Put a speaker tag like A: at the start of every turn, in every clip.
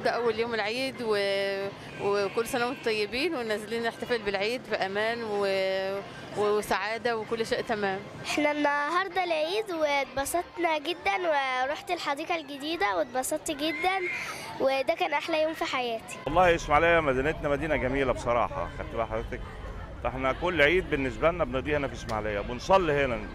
A: النهارده اول يوم العيد و... وكل سنه وانتم طيبين ونازلين نحتفل بالعيد بامان و... وسعاده وكل شيء تمام
B: احنا النهارده العيد واتبسطنا جدا ورحت الحديقه الجديده واتبسطت جدا وده كان احلى يوم في حياتي
C: والله اسماعيليه مدينتنا مدينه جميله بصراحه خدت بال حضرتك فاحنا كل عيد بالنسبه لنا بنقضيه هنا في اسماعيليه بنصلي هنا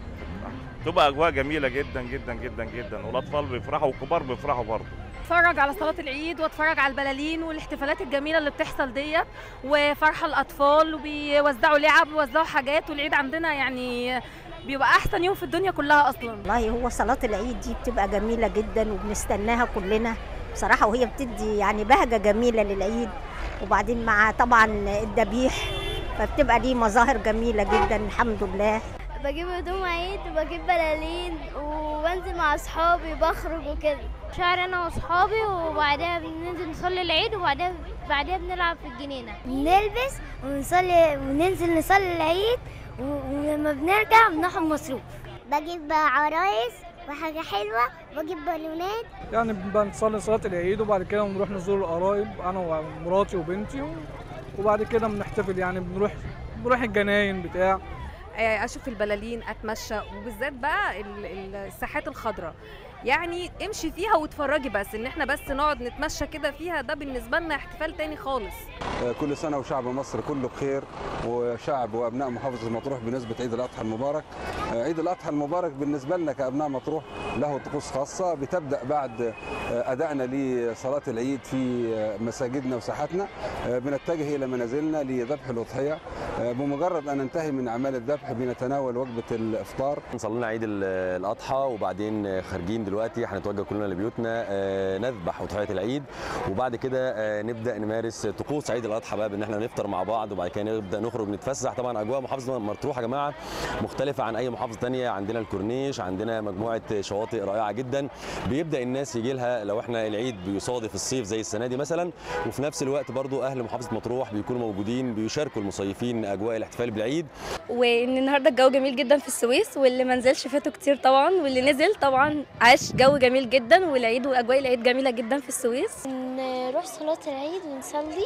C: تبقى اجواء جميله جدا جدا جدا جدا والاطفال بيفرحوا والكبار بيفرحوا برضه
D: اتفرج على صلاه العيد واتفرج على البلالين والاحتفالات الجميله اللي بتحصل ديت وفرحه الاطفال وبيوزعوا لعب ويوزعوا حاجات والعيد عندنا يعني بيبقى احسن يوم في الدنيا كلها اصلا
E: والله هو صلاه العيد دي بتبقى جميله جدا وبنستناها كلنا بصراحه وهي بتدي يعني بهجه جميله للعيد وبعدين مع طبعا الذبيح فبتبقى دي مظاهر جميله جدا الحمد لله
B: بجيب هدوم عيد وبجيب بلالين وبنزل مع اصحابي بخرج وكده شهر انا واصحابي وبعدها بننزل نصلي العيد وبعدها بعدها بنلعب في الجنينه بنلبس ونصلي وننزل نصلي العيد ولما بنرجع بناخد مصروف بجيب عرايس وحاجة حلوة بجيب بالونات
F: يعني بنصلي صلاة العيد وبعد كده بنروح نزور القرايب أنا ومراتي وبنتي وبعد كده بنحتفل يعني بنروح بنروح الجناين بتاع
D: اشوف البلالين اتمشى وبالذات بقى الساحات الخضراء يعني امشي فيها واتفرجي بس ان احنا بس نقعد نتمشى كده فيها ده بالنسبه لنا احتفال تاني خالص
G: كل سنه وشعب مصر كله بخير وشعب وابناء محافظه مطروح بنسبه عيد الاضحى المبارك عيد الاضحى المبارك بالنسبه لنا كابناء مطروح له طقوس خاصه بتبدا بعد ادائنا لصلاه العيد في مساجدنا وساحاتنا بنتجه الى منازلنا لذبح الاضحيه بمجرد ان ننتهي من اعمال الذبح بنتناول وجبه الافطار
H: صلينا عيد الاضحى وبعدين خارجين دلوقتي هنتوجه كلنا لبيوتنا نذبح اضحيه العيد وبعد كده نبدا نمارس طقوس عيد الاضحى بقى بان احنا نفطر مع بعض وبعد كده نبدا نخرج نتفسح طبعا اجواء محافظه مطروح يا جماعه مختلفه عن اي محافظه ثانيه عندنا الكورنيش عندنا مجموعه شواطئ رائعه جدا بيبدا الناس يجي لها لو احنا العيد بيصادف الصيف زي السنه دي مثلا وفي نفس الوقت برضو اهل محافظه مطروح بيكونوا موجودين بيشاركوا المصيفين اجواء الاحتفال بالعيد
I: وان النهارده الجو جميل جدا في السويس واللي ما نزلش فاته كتير طبعا واللي نزل طبعا عاش جو جميل جدا والعيد واجواء العيد جميله جدا في السويس
B: نروح صلاه العيد ونصلي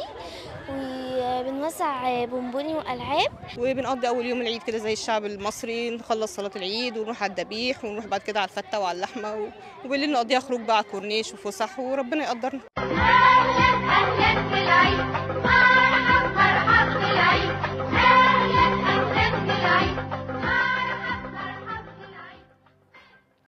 B: وبنوزع بونبوني والعاب
J: وبنقضي اول يوم العيد كده زي الشعب المصري نخلص صلاه العيد ونروح على الذبيح ونروح بعد كده على الفته وعلى اللحمه وبالليل نقضيها خروج بقى على الكورنيش وفسح وربنا يقدرنا